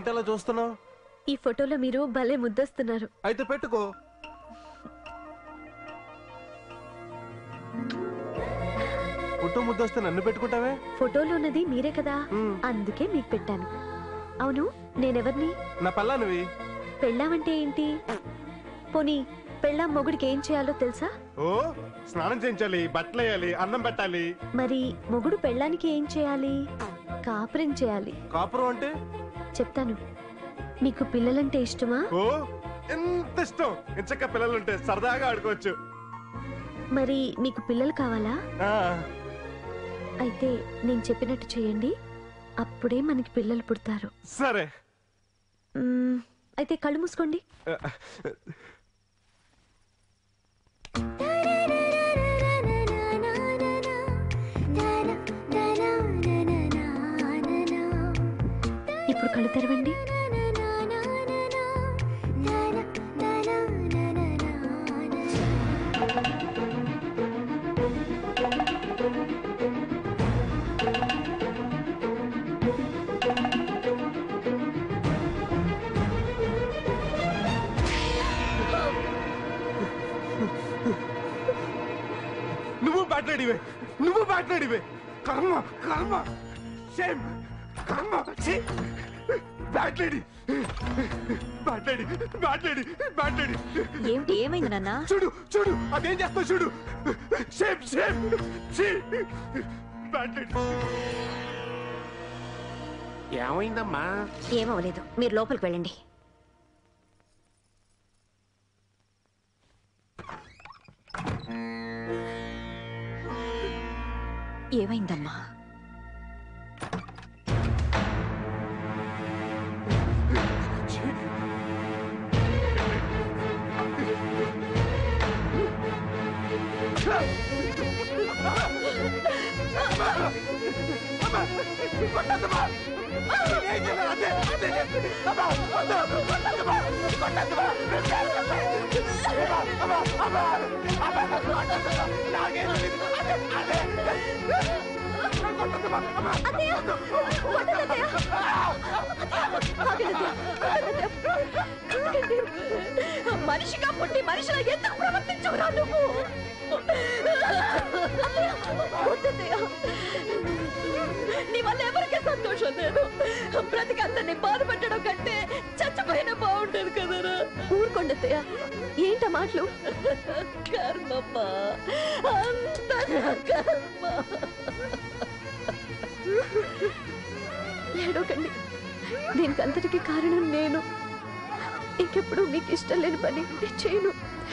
ఏంటలా చూస్తున్నావు ఈ ఫోటోలో మీరు భలే ముద్దస్తున్నారు అయితే పెట్టుకో పుట్టు ముద్దొస్తే నన్ను పెట్టుకుంటావే ఫోటోలో ఉన్నది మీరే కదా మ్. అందుకే మీకు పెట్టాను అవును నేనెవర్ని నా పల్లానివి పెళ్ళామంటే ఏంటి పోనీ పెళ్ళాం మొగుడికి ఏం చేయాలో తెలుసా ఓ స్నానం చేయించాలి బట్టలు వేయాలి అన్నం పెట్టాలి మరి మొగుడు పెళ్ళానికి ఏం చేయాలి కాపురం చేయాలి కాపురం అంటే చెప్తాను మీకు పిల్లలంటే ఇష్టమా ఓ ఎంత ఇష్టం ఇంచక్క పిల్లలు ఉంటే సరదాగా ఆడుకోవచ్చు మరి మీకు పిల్లలు కావాలా ఆ, అయితే నేను చెప్పినట్టు చేయండి అప్పుడే మనకి పిల్లలు పుడతారు సరే మ్మ్, అయితే కళ్ళు మూసుకోండి ఇప్పుడు కళ్ళు తెరవండి నువ్వు మాట్లాడివే నువ్వు మాట్లాడివే కర్మ కర్మ షేమ్ కర్మ ఛీ! మాట్లాడి మాట్లాడి మాట్లాడి మాట్లాడి ఏమిటి ఏమైంది నాన్న చూడు చూడు అదేం చేస్తావు చూడు షేమ్ షేమ్ ఛీ! మాట్లాడి ఏమైందమ్మా ఏమవలేదు మీరు లోపలికి వెళ్ళండి ఏమైందమ్మా మనిషిగా పుట్టి మనిషిలా ఎందుకు ప్రవర్తించవురా నువ్వు వద్దన్నయ్య. నీ వల్ల ఎవరికీ సంతోషం లేదు బ్రతికి అందరినీ బాధపెట్టడం కంటే చచ్చిపోయినా బాగుంటది కదరా ఊరుకోండత్తయ్య ఏంట మాటలు కర్మమ్మా అంత నా కర్మ ఏడవకండి దీనికి అంతటికి కారణం నేను ఇంకెప్పుడు మీకు ఇష్టం లేని పని నేను చేయను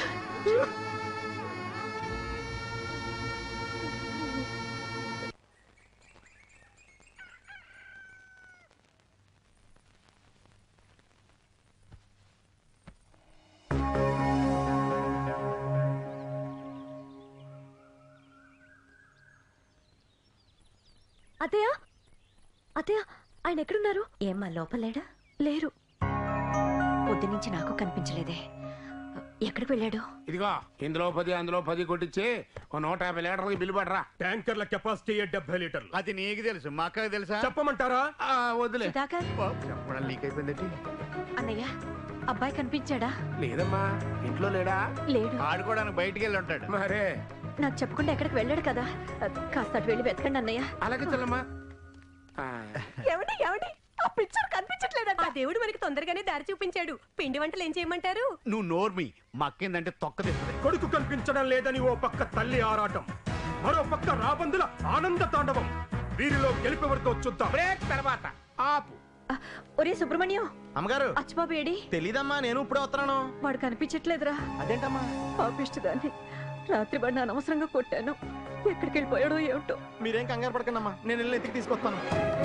అత్తయ్య అత్తయ్య ఆయన ఎక్కడున్నారు ఏమ్మా లోపలేడా లేరు పొద్దు నుంచి నాకు కనిపించలేదే ఎక్కడికి వెళ్ళాడు ఇదిగో ఇందులో పది అందులో పది కొట్టించి ఓ నూట యాభై లీటర్లకి బిల్లు పడరా ట్యాంకర్ల కెపాసిటీ డెబ్బై లీటర్లు అది నీకు తెలుసు మా అక్కకి తెలుసా చెప్పమంటారా ఆ, వదిలే సుధాకర్ చెప్పడం లీక్ అయిపోయిందండి అన్నయ్య అబ్బాయి కనిపించాడా లేదమ్మా ఇంట్లో లేడా లేడు ఆడుకోవడానికి బయటికి వెళ్ళి ఉంటాడు మరే నాకు చెప్పకుండా ఎక్కడికి వెళ్ళాడు కదా కాస్త అటు వెళ్ళి వెతకండి అన్నయ్య అలాగే చెల్లమ్మా ఆ, ఏమండి ఏమండి ఆ పిక్చర్ కనిపించట్లేదంట ఆ దేవుడు మనకి తొందరగానే దారి చూపించాడు పిండి వంటలు ఏం చేయమంటారు నువ్వు నోర్మి మా అక్క ఏంటంటే తొక్క తెస్తుంది కొడుకు కనిపించడం లేదని ఓ పక్క తల్లి ఆరాటం మరో పక్క రాబందుల ఆనంద తాండవం వీరిలో గెలిపెవరితో చూద్దాం బ్రేక్ తర్వాత ఆపు ఆ, ఒరే సుబ్రహ్మణ్యం అమ్మగారు అచ్చిబాబు ఏడి తెలీదమ్మా నేను ఇప్పుడే వస్తున్నాను వాడు కనిపించట్లేదురా అదేంటమ్మా పాపిష్టిదాన్ని రాత్రి వాడిని అనవసరంగా కొట్టాను ఎక్కడికి వెళ్ళిపోయాడో ఏమిటో మీరేం కంగారు పడకండమ్మా నేను వెళ్ళి ఎత్తికి తీసుకొస్తాను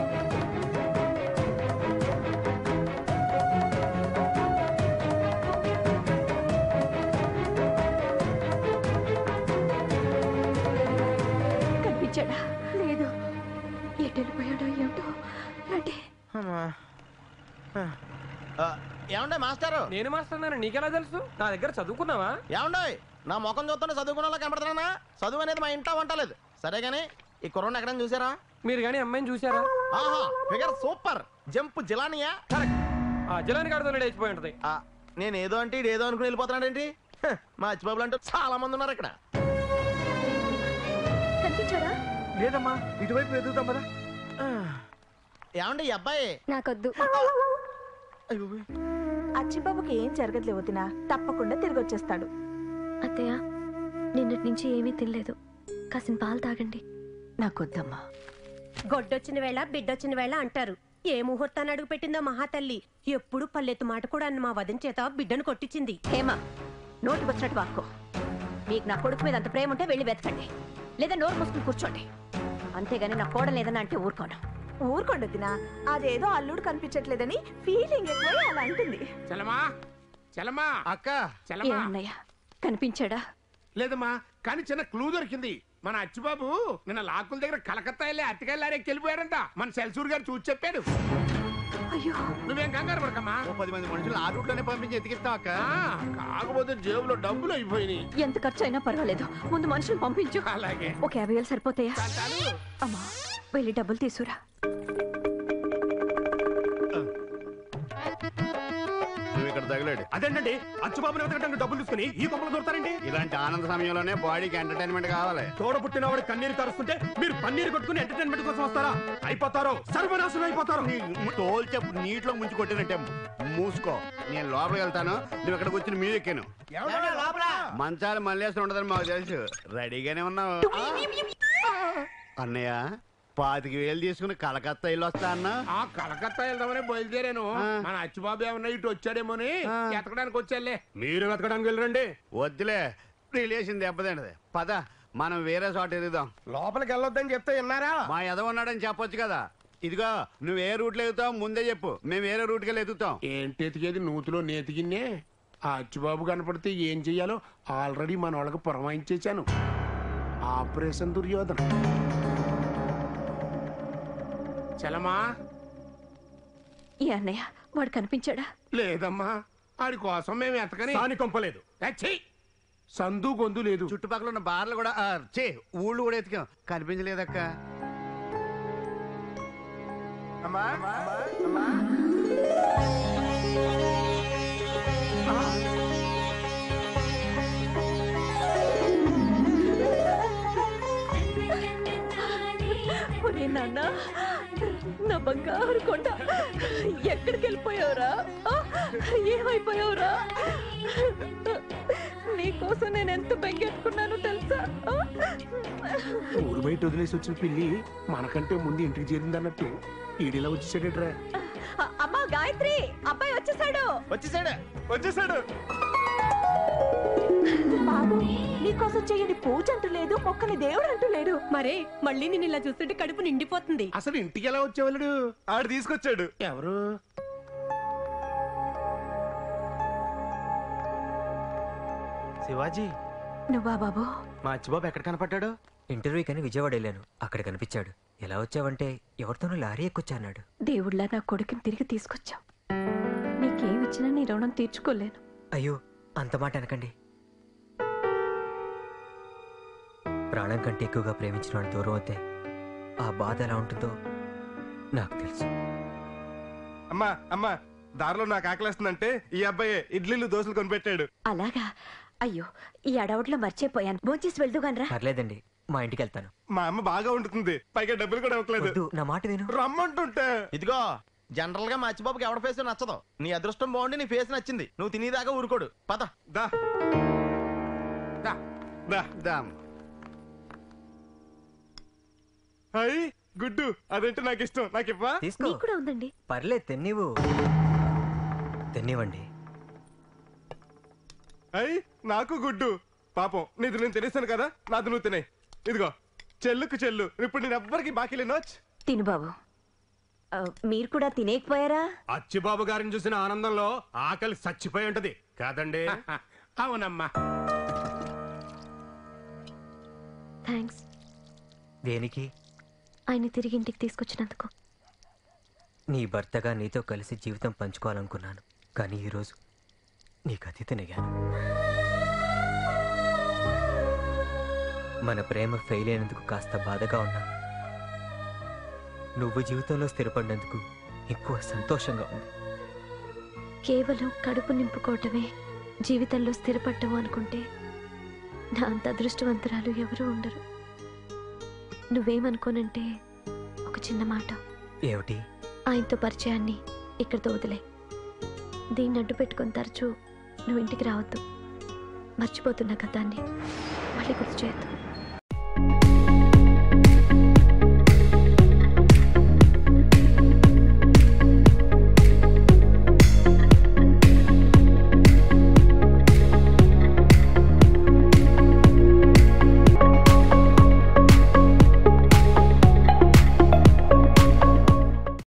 కనిపించాడా లేదు ఎటు వెళ్ళిపోయాడో ఏమిటో రండి అమ్మా. ఆ, ఏమండే మాస్టారు నేను మాస్టర్ నీకెలా తెలుసు నా దగ్గర చదువుకున్నావా ఏమండే నా ముఖం చూస్తుంటే చదువుకున్న కనపడుతున్నా చదువు అనేది మా ఇంట వంటలేదు సరే గానీ ఈ కుర్రోని ఎక్కడైనా చూసారా మీరు కానీ అమ్మాయిని చూసారా ఆహా ఫిగర్ సూపర్ జంప్ జిలానియా కరెక్ట్ ఆ జలానికి ఆడుతూ లేచిపోయి ఉంటది ఆ, నేను ఏదో అంటే ఈడు ఏదో అనుకుని వెళ్ళిపోతున్నాడేంటి హ, మా అచ్చిబాబులు అంటూ చాలా మంది ఉన్నారు ఇక్కడ కనిపించాడా లేదమ్మా ఇటువైపు ఎదుగుతాం కదా ఏమండి ఈ అబ్బాయి నాకొద్దు అయ్యో, అచ్చిబాబుకి ఏం జరగదులే వదినా తప్పకుండా తిరిగి వచ్చేస్తాడు అత్తయ్య నిన్నటి నుంచి ఏమీ తినలేదు కాసిన పాలు తాగండి నాకొద్దమ్మా గొడ్డొచ్చిన వేళ బిడ్డొచ్చిన వేళ అంటారు ఏ ముహూర్తాన్ని అడుగు పెట్టిందో మహాతల్లి ఎప్పుడు పల్లెత్తు మాట కూడా అన్న మా వదిన చేత బిడ్డను కొట్టించింది హేమ నోటికి వచ్చినట్టు వాక్కో మీకు నా కొడుకు మీద అంత ప్రేమ ఉంటే వెళ్ళి వెతకండి లేదా నోరు మూసుకుని కూర్చోండి అంతేగాని నా కోడలు ఏదన్నా అంటే ఊరుకోను ఊరుకోండి వదినా అదేదో అల్లుడు కనిపించట్లేదని ఫీలింగ్ ఎక్కువ అలా అంటుంది చలమా చలమా అక్క చలమా ఏమన్నయ్యా కనిపించాడా లేదమ్మా కానీ చిన్న క్లూ దొరికింది మన అచ్చిబాబు నిన్న లాక్కుల దగ్గర కలకత్తా వెళ్ళి అట్టకెళ్ళారే వెళ్ళిపోయారంట మన సెల్సూర్ గారు చూసి చెప్పాడు అయ్యో నువ్వేం కంగారు పడకమ్మా ఓ పది మంది మనుషులు ఆ రూట్ లోనే పంపించి ఎతికిస్తాం అక్క ఆ, కాకపోతే జేబులో డబ్బులు అయిపోయినాయి ఎంత ఖర్చు అయినా పర్వాలేదు ముందు మనుషులు పంపించు అలాగే ఒక యాభై వేలు సరిపోతాయా చాలు అమ్మా వెళ్ళి డబ్బులు తీసుకురా నువ్వు ఇక్కడ తగిలాడు అదేంటండి అచ్చుబాబుని వెతకడానికి డబ్బులు తీసుకుని ఈ కొమ్మలు దొరుకుతారండి ఇలాంటి ఆనంద సమయంలోనే బాడీకి ఎంటర్టైన్మెంట్ కావాలి తోడ పుట్టినవాడు కన్నీరు కారుస్తుంటే మీరు పన్నీరు కొట్టుకుని ఎంటర్టైన్మెంట్ కోసం వస్తారా అయిపోతారు సర్వనాశనం అయిపోతారు తోలు చెప్పు నీటిలో ముంచి కొట్టినట్టే మూసుకో నేను లోపలికి వెళ్తాను నువ్వు ఇక్కడికి వచ్చిన మీరు ఎక్కాను మంచాలు మల్లేసి ఉండదని మాకు తెలుసు రెడీగానే ఉన్నావు అన్నయ్య పాతిక వేలు తీసుకుని కలకత్తా ఇల్లు వస్తా అన్నా ఆ కలకత్తా వెళ్దామని బయలుదేరాను ఆ. మన అచ్చిబాబు ఏమన్నా ఇటు వచ్చాడేమోని ఆ. ఎతకడానికి వచ్చాలే మీరు వెతకడానికి వెళ్ళరండి వద్దులే రిలేషన్ దెబ్బతింటది పద మనం వేరే చోట ఎదుగుదాం లోపలికి వెళ్ళొద్దని చెప్తే విన్నారా మా ఎద ఉన్నాడని చెప్పొచ్చు కదా ఇదిగో నువ్వు ఏ రూట్లో ఎదుగుతావు ముందే చెప్పు మేము వేరే రూట్కి వెళ్ళి ఎదుగుతాం ఏంటి ఎతికేది నూతిలో నేతికిన్నే ఆ అచ్చిబాబు కనపడితే ఏం చెయ్యాలో ఆల్రెడీ మన వాళ్ళకి పురమాయించేశాను ఆపరేషన్ దుర్యోధన చలమా ఈ అన్నయ్య వాడు కనిపించాడా లేదమ్మా ఆడి కోసం మేము ఎతకని సాని కొంపలేదు ఛీ! సందు గొంతు లేదు చుట్టుపక్కల ఉన్న బార్లు కూడా ఆ, చే ఊళ్ళు కూడా ఎతికాం కనిపించలేదక్క ఒరే నాన్న నా బంగారు కొండ ఎక్కడికి వెళ్ళిపోయావురా ఆ? ఏమైపోయావురా నీకోసం నేను ఎంత బెంగెట్టుకున్నానో తెలుసా ఆ? ఊరు బయట వదిలేసి వచ్చిన పిల్లి మనకంటే ముందు ఇంటికి చేరిందన్నట్టు ఈడిలా వచ్చేసాడట్రా అ- అమ్మా గాయత్రి అబ్బాయి వచ్చేసాడు వచ్చేసాడు వచ్చేసాడు బాబు నీకోసం చెయ్యని పూజ అంటూ లేదు మొక్కని దేవుడు అంటూ లేడు మరే మళ్ళీ నేను ఇలా చూస్తుంటే కడుపు నిండిపోతుంది అసలు ఇంటికి ఎలా వచ్చేవాళ్ళడు ఆడు తీసుకొచ్చాడు ఎవరు శివాజీ నువ్వా బాబు మా అచ్చిబాబు ఎక్కడ కనపడ్డాడు ఇంటర్వ్యూకని విజయవాడ వెళ్ళాను అక్కడ కనిపించాడు ఎలా వచ్చావంటే ఎవరితోనూ లారీ ఎక్కొచ్చా అన్నాడు దేవుళ్ళ నా కొడుకుని తిరిగి తీసుకొచ్చావు నీకేం ఇచ్చినా నీ రుణం తీర్చుకోలేను అయ్యో అంత మాట అనకండి ప్రాణం కంటే ఎక్కువగా ప్రేమించిన వాడు దూరం అవుతే ఆ బాధ ఎలా ఉంటుందో నాకు తెలుసు అమ్మా అమ్మా దారిలో నాకు ఆకలేస్తుందంటే ఈ అబ్బాయి ఇడ్లీలు దోశలు కొనిపెట్టాడు అలాగా అయ్యో ఈ అడవుట్లో మర్చిపోయాను భోంచేసి వెళ్దుగానరా పర్లేదండి మా ఇంటికి వెళ్తాను మా అమ్మ బాగా వండుతుంది పైగా డబ్బులు కూడా ఇవ్వట్లేదు వద్దు నా మాట విను రమ్మంటుంటే ఇదిగో జనరల్ గా మా అచ్చిబాబుకి ఎవడ ఫేస్ నచ్చదు నీ అదృష్టం బాగుండి నీ ఫేస్ నచ్చింది నువ్వు తినేదాకా ఊరుకోడు పద దా దా. దా దాం అయ్యి గుడ్డు అదంటే నాకు ఇష్టం నాకు ఇవ్వా తీసుకో నీకు కూడా ఉందండి పర్లేదు తెన్నివు తెన్నివ్వండి అయ్యి నాకు గుడ్డు పాపం నీది నేను తినేస్తాను కదా నాది నువ్వు తినే ఇదిగో చెల్లుకు చెల్లు ఇప్పుడు నేను ఎవ్వరికి బాకీ లేనోచ్ తిను బాబు ఆ, మీరు కూడా తినేకపోయారా అచ్చిబాబు గారిని చూసిన ఆనందంలో ఆకలి చచ్చిపోయి ఉంటది కాదండి అవునమ్మా థ్యాంక్స్ దేనికి ఆయన తిరిగి ఇంటికి తీసుకొచ్చినందుకు నీ భర్తగా నీతో కలిసి జీవితం పంచుకోవాలనుకున్నాను కానీ ఈరోజు నీకు అతిథినయ్యాను మన ప్రేమ ఫెయిల్ అయినందుకు కాస్త బాధగా ఉన్నా నువ్వు జీవితంలో స్థిరపడినందుకు ఎక్కువ సంతోషంగా ఉంది కేవలం కడుపు నింపుకోవటమే జీవితంలో స్థిరపడటం అనుకుంటే నా అంత అదృష్టవంతురాలు ఎవరూ ఉండరు నువ్వేమనుకోనంటే ఒక చిన్న మాట ఏమిటి ఆయనతో పరిచయాన్ని ఇక్కడితో వదిలే దీన్ని అడ్డు పెట్టుకొని తరచూ నువ్వు ఇంటికి రావద్దు మర్చిపోతున్న గతాన్ని మళ్ళీ గుర్తు చేయొద్దు